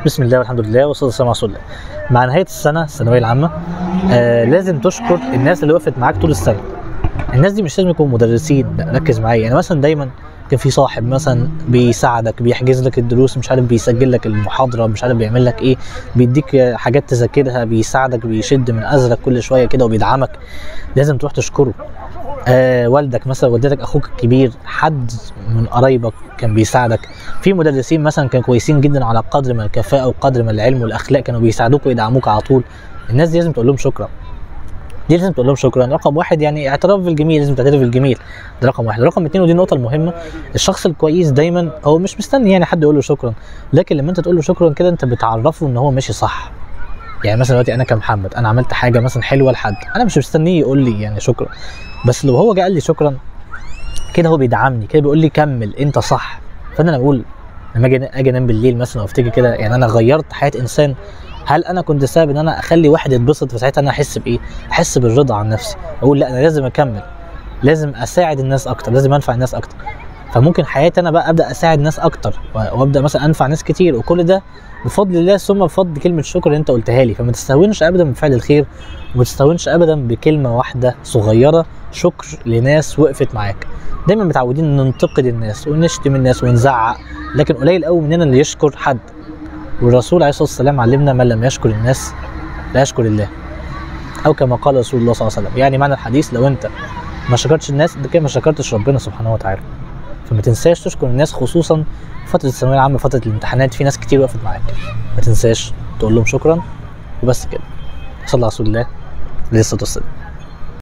بسم الله والحمد لله والصلاه والسلام على رسول الله مع نهايه السنه الثانويه العامه آه لازم تشكر الناس اللي وقفت معاك طول السنه الناس دي مش لازم يكونوا مدرسين لا ركز معايا يعني مثلا دايما كان في صاحب مثلا بيساعدك بيحجز لك الدروس مش عارف بيسجل لك المحاضره مش عارف بيعمل لك ايه بيديك آه، حاجات تذاكرها بيساعدك بيشد من ازرك كل شويه كده وبيدعمك لازم تروح تشكره آه والدك مثلا والدتك اخوك الكبير حد من قرايبك كان بيساعدك في مدرسين مثلا كانوا كويسين جدا على قدر من الكفاءه وقدر من العلم والاخلاق كانوا بيساعدوك ويدعموك على طول الناس دي لازم تقول لهم شكرا دي لازم تقول لهم شكرا رقم واحد يعني اعتراف بالجميل لازم تعترف بالجميل ده رقم واحد رقم اتنين ودي النقطه المهمه الشخص الكويس دايما هو مش مستني يعني حد يقول له شكرا لكن لما انت تقول له شكرا كده انت بتعرفه ان هو ماشي صح يعني مثلا دلوقتي انا كمحمد انا عملت حاجه مثلا حلوه لحد انا مش مستنيه يقول لي يعني شكرا بس لو هو جه قال لي شكرا كده هو بيدعمني كده بيقول لي كمل انت صح فانا لما اقول لما اجي اجي انام بالليل مثلا وافتكر كده يعني انا غيرت حياه انسان هل انا كنت سبب ان انا اخلي واحد يتبسط فساعتها انا احس بايه؟ احس بالرضا عن نفسي اقول لا انا لازم اكمل لازم اساعد الناس اكتر لازم انفع الناس اكتر فممكن حياتي انا بقى ابدا اساعد ناس اكتر و- وابدا مثلا انفع ناس كتير وكل ده بفضل الله ثم بفضل كلمه شكر اللي انت قلتها لي فما تستهونش ابدا بفعل الخير وما تستهونش ابدا بكلمه واحده صغيره شكر لناس وقفت معاك دايما متعودين ننتقد الناس ونشتم الناس ونزعق لكن قليل قوي مننا اللي يشكر حد والرسول عليه الصلاه والسلام علمنا من لم يشكر الناس لا يشكر الله او كما قال رسول الله صلى الله عليه وسلم يعني معنى الحديث لو انت ما شكرتش الناس ده كده ما شكرتش ربنا سبحانه وتعالى فما تنساش تشكر الناس خصوصا فتره الثانويه العامه فتره الامتحانات في ناس كتير وقفت معاك ما تنساش تقول لهم شكرا وبس كده صلى على رسول الله عليه الصلاه والسلام